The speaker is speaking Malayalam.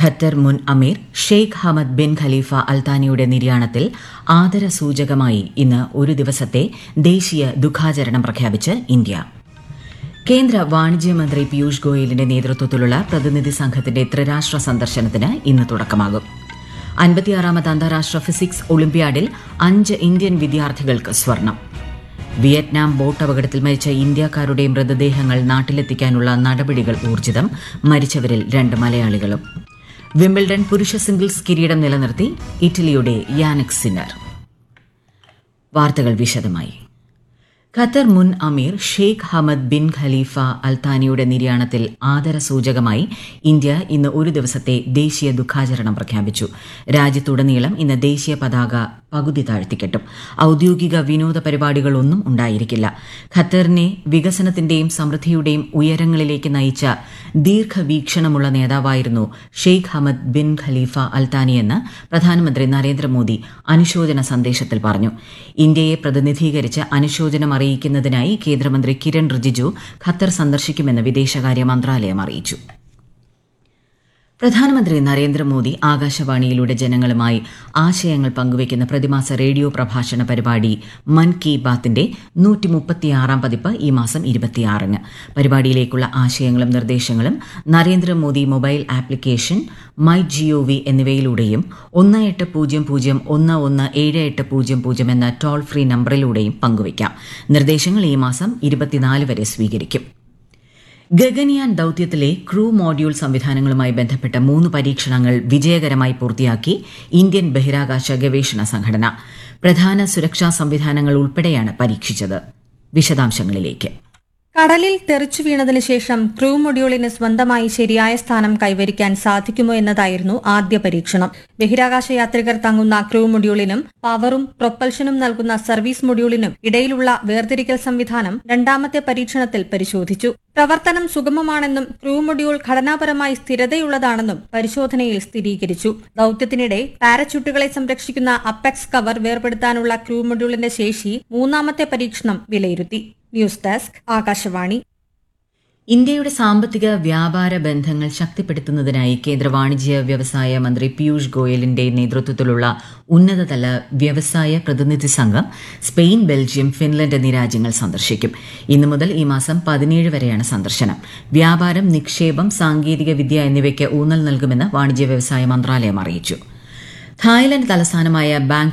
ഖത്തർ മുൻ അമീർ ഷെയ്ഖ് ഹമദ് ബിൻ ഖലീഫ അൽത്താനിയുടെ നിര്യാണത്തിൽ ആദരസൂചകമായി ഇന്ന് ഒരു ദിവസത്തെ ദേശീയ ദുഃഖാചരണം പ്രഖ്യാപിച്ച് ഇന്ത്യ കേന്ദ്ര വാണിജ്യമന്ത്രി പീയൂഷ് ഗോയലിന്റെ നേതൃത്വത്തിലുള്ള പ്രതിനിധി സംഘത്തിന്റെ ത്രിരാഷ്ട്ര സന്ദർശനത്തിന് ഇന്ന് തുടക്കമാകും അൻപത്തിയാറാമത് അന്താരാഷ്ട്ര ഫിസിക്സ് ഒളിമ്പ്യാഡിൽ അഞ്ച് ഇന്ത്യൻ വിദ്യാർത്ഥികൾക്ക് സ്വർണം വിയറ്റ്നാം ബോട്ട് അപകടത്തിൽ മരിച്ച ഇന്ത്യക്കാരുടെ മൃതദേഹങ്ങൾ നാട്ടിലെത്തിക്കാനുള്ള നടപടികൾ ഊർജിതം മരിച്ചവരിൽ രണ്ട് മലയാളികളും വിംബിൾഡൺ പുരുഷ സിംഗിൾസ് കിരീടം നിലനിർത്തി ഇറ്റലിയുടെ യാനിക് സിന്നർ വാർത്തകൾ വിശദമായി ഖത്തർ മുൻ അമീർ ഷെയ്ഖ് ഹമദ് ബിൻ ഖലീഫ അൽത്താനിയുടെ നിര്യാണത്തിൽ ആദരസൂചകമായി ഇന്ത്യ ഇന്ന് ഒരു ദിവസത്തെ ദേശീയ ദുഃഖാചരണം പ്രഖ്യാപിച്ചു രാജ്യത്തുടനീളം ഇന്ന് ദേശീയ പതാക പകുതി താഴ്ത്തിക്കെട്ടും ഔദ്യോഗിക വിനോദ പരിപാടികളൊന്നും ഉണ്ടായിരിക്കില്ല ഖത്തറിനെ വികസനത്തിന്റെയും സമൃദ്ധിയുടെയും ഉയരങ്ങളിലേക്ക് നയിച്ച ദീർഘവീക്ഷണമുള്ള നേതാവായിരുന്നു ഷെയ്ഖ് ഹമദ് ബിൻ ഖലീഫ അൽത്താനിയെന്ന് പ്രധാനമന്ത്രി നരേന്ദ്രമോദി അനുശോചന സന്ദേശത്തിൽ പറഞ്ഞു ഇന്ത്യയെ പ്രതിനിധീകരിച്ച് അനുശോചനം അറിയിക്കുന്നതിനായി കേന്ദ്രമന്ത്രി കിരൺ റിജിജു ഖത്തർ സന്ദർശിക്കുമെന്ന് വിദേശകാര്യ മന്ത്രാലയം അറിയിച്ചു പ്രധാനമന്ത്രി നരേന്ദ്രമോദി ആകാശവാണിയിലൂടെ ജനങ്ങളുമായി ആശയങ്ങൾ പങ്കുവയ്ക്കുന്ന പ്രതിമാസ റേഡിയോ പ്രഭാഷണ പരിപാടി മൻ കി ബാത്തിന്റെ നൂറ്റി മുപ്പത്തിയാറാം പതിപ്പ് ഈ മാസം ഇരുപത്തിയാറിന് പരിപാടിയിലേക്കുള്ള ആശയങ്ങളും നിർദ്ദേശങ്ങളും Narendra Modi mobile application my G O V എന്നിവയിലൂടെയും ഒന്ന് എട്ട് പൂജ്യം പൂജ്യം ഒന്ന് ഒന്ന് ഏഴ് എട്ട് പൂജ്യം പൂജ്യം എന്ന ടോൾ ഫ്രീ നമ്പറിലൂടെയും പങ്കുവയ്ക്കാം നിർദ്ദേശങ്ങൾ ഈ മാസം ഇരുപത്തിനാല് വരെ സ്വീകരിക്കും ഗഗൻയാൻ ദൌത്യത്തിലെ ക്രൂ മോഡ്യൂൾ സംവിധാനങ്ങളുമായി ബന്ധപ്പെട്ട മൂന്ന് പരീക്ഷണങ്ങൾ വിജയകരമായി പൂർത്തിയാക്കി ഇന്ത്യൻ ബഹിരാകാശ ഗവേഷണ സംഘടന പ്രധാന സുരക്ഷാ സംവിധാനങ്ങൾ ഉൾപ്പെടെയാണ് പരീക്ഷിച്ചത് വിശദാംശങ്ങളിലേക്ക് കടലിൽ തെറിച്ചു വീണതിനു ശേഷം ക്രൂ മൊഡ്യൂളിന് സ്വന്തമായി ശരിയായ സ്ഥാനം കൈവരിക്കാൻ സാധിക്കുമോ എന്നതായിരുന്നു ആദ്യ പരീക്ഷണം ബഹിരാകാശ യാത്രികർ തങ്ങുന്ന ക്രൂ മൊഡ്യൂളിനും പവറും പ്രൊപ്പൽഷനും നൽകുന്ന സർവീസ് മൊഡ്യൂളിനും ഇടയിലുള്ള വേർതിരിക്കൽ സംവിധാനം രണ്ടാമത്തെ പരീക്ഷണത്തിൽ പരിശോധിച്ചു പ്രവർത്തനം സുഗമമാണെന്നും ക്രൂ മൊഡ്യൂൾ ഘടനാപരമായി സ്ഥിരതയുള്ളതാണെന്നും പരിശോധനയിൽ സ്ഥിരീകരിച്ചു ദൌത്യത്തിനിടെ പാരച്യൂട്ടുകളെ സംരക്ഷിക്കുന്ന അപ്പെക്സ് കവർ വേർപെടുത്താനുള്ള ക്രൂ മൊഡ്യൂളിന്റെ ശേഷി മൂന്നാമത്തെ പരീക്ഷണം വിലയിരുത്തി ന്യൂസ് ഡെസ്ക് ആകാശവാണി ഇന്ത്യയുടെ സാമ്പത്തിക വ്യാപാര ബന്ധങ്ങൾ ശക്തിപ്പെടുത്തുന്നതിനായി കേന്ദ്ര വാണിജ്യ വ്യവസായ മന്ത്രി പീയൂഷ് ഗോയലിന്റെ നേതൃത്വത്തിലുള്ള ഉന്നതതല വ്യവസായ പ്രതിനിധി സംഘം സ്പെയിൻ ബെൽജിയം ഫിൻലൻഡ് എന്നീ രാജ്യങ്ങൾ സന്ദർശിക്കും ഇന്നു മുതൽ ഈ മാസം പതിനേഴ് വരെയാണ് സന്ദർശനം വ്യാപാരം നിക്ഷേപം സാങ്കേതിക വിദ്യ എന്നിവയ്ക്ക് ഊന്നൽ നൽകുമെന്ന് വാണിജ്യ വ്യവസായ മന്ത്രാലയം അറിയിച്ചു തായ്ലൻഡ് തലസ്ഥാനമായ ബാങ്ക്